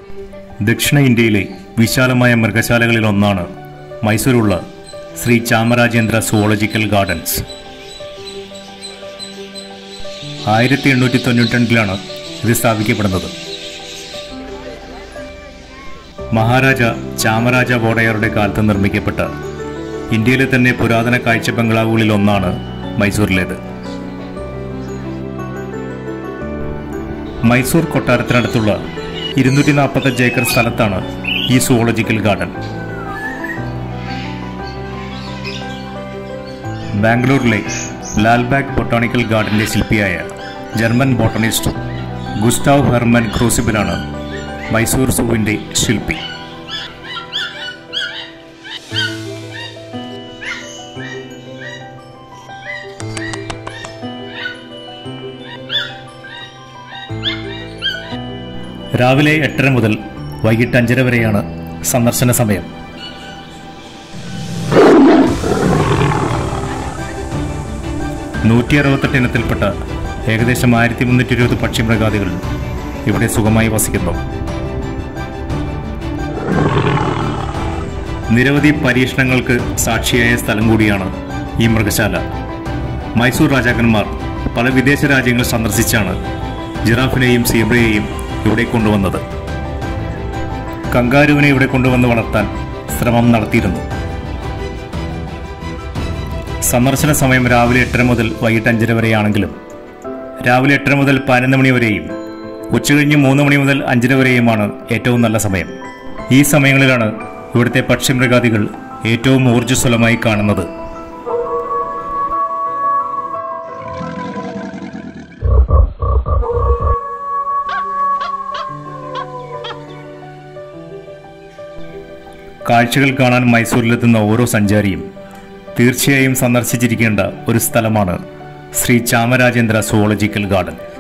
ദക്ഷിണ ഇന്ത്യയിലെ വിശാലമായ മൃഗശാലകളിൽ ഒന്നാണ് മൈസൂരുള്ള ശ്രീ ചാമരാജേന്ദ്ര സുവോളജിക്കൽ ഗാർഡൻസ് ആയിരത്തി എണ്ണൂറ്റി തൊണ്ണൂറ്റി രണ്ടിലാണ് ഇത് സ്ഥാപിക്കപ്പെടുന്നത് മഹാരാജ ചാമരാജ വോഡയറുടെ കാലത്ത് നിർമ്മിക്കപ്പെട്ട ഇന്ത്യയിലെ തന്നെ പുരാതന കാഴ്ച ബംഗ്ലാവുകളിൽ ഒന്നാണ് മൈസൂരിലേത് മൈസൂർ കൊട്ടാരത്തിനടുത്തുള്ള ഇരുന്നൂറ്റി നാൽപ്പത്തഞ്ച് ഏക്കർ സ്ഥലത്താണ് ഈ സുവോളജിക്കൽ ഗാർഡൻ ബാംഗ്ലൂരിലെ ലാൽബാഗ് ബൊട്ടാണിക്കൽ ഗാർഡന്റെ ശില്പിയായ ജർമ്മൻ ബോട്ടണിസ്റ്റ് ഗുസ്റ്റാവ് ഹെർമൻ ക്രൂസിബിലാണ് മൈസൂർ സൂവിന്റെ ശില്പി രാവിലെ എട്ടര മുതൽ വൈകിട്ട് അഞ്ചര വരെയാണ് സന്ദർശന സമയം നൂറ്റി അറുപത്തെട്ട് ഇനത്തിൽപ്പെട്ട ഏകദേശം ആയിരത്തി മുന്നൂറ്റി ഇരുപത് പക്ഷിമൃഗാദികൾ ഇവിടെ സുഖമായി വസിക്കുന്നു നിരവധി പരീക്ഷണങ്ങൾക്ക് സാക്ഷിയായ സ്ഥലം കൂടിയാണ് ഈ മൃഗശാല മൈസൂർ രാജാക്കന്മാർ പല വിദേശ രാജ്യങ്ങൾ സന്ദർശിച്ചാണ് ജിറാഫിനെയും സീബ്രയെയും ഇവിടെ കൊണ്ടുവന്നത് കങ്കാരുവിനെ ഇവിടെ കൊണ്ടുവന്ന് വളർത്താൻ ശ്രമം നടത്തിയിരുന്നു സന്ദർശന സമയം രാവിലെ എട്ടര മുതൽ വൈകിട്ട് അഞ്ചര വരെയാണെങ്കിലും രാവിലെ എട്ടര മുതൽ പതിനൊന്ന് മണി വരെയും ഉച്ചകഴിഞ്ഞ് മൂന്ന് മണി മുതൽ അഞ്ചര വരെയുമാണ് ഏറ്റവും നല്ല സമയം ഈ സമയങ്ങളിലാണ് ഇവിടുത്തെ പക്ഷിമൃഗാദികൾ ഏറ്റവും ഊർജ്ജസ്വലമായി കാണുന്നത് കാഴ്ചകൾ കാണാൻ മൈസൂരിലെത്തുന്ന ഓരോ സഞ്ചാരിയും തീർച്ചയായും സന്ദർശിച്ചിരിക്കേണ്ട ഒരു സ്ഥലമാണ് ശ്രീ ചാമരാജേന്ദ്ര സുവോളജിക്കൽ ഗാർഡൻ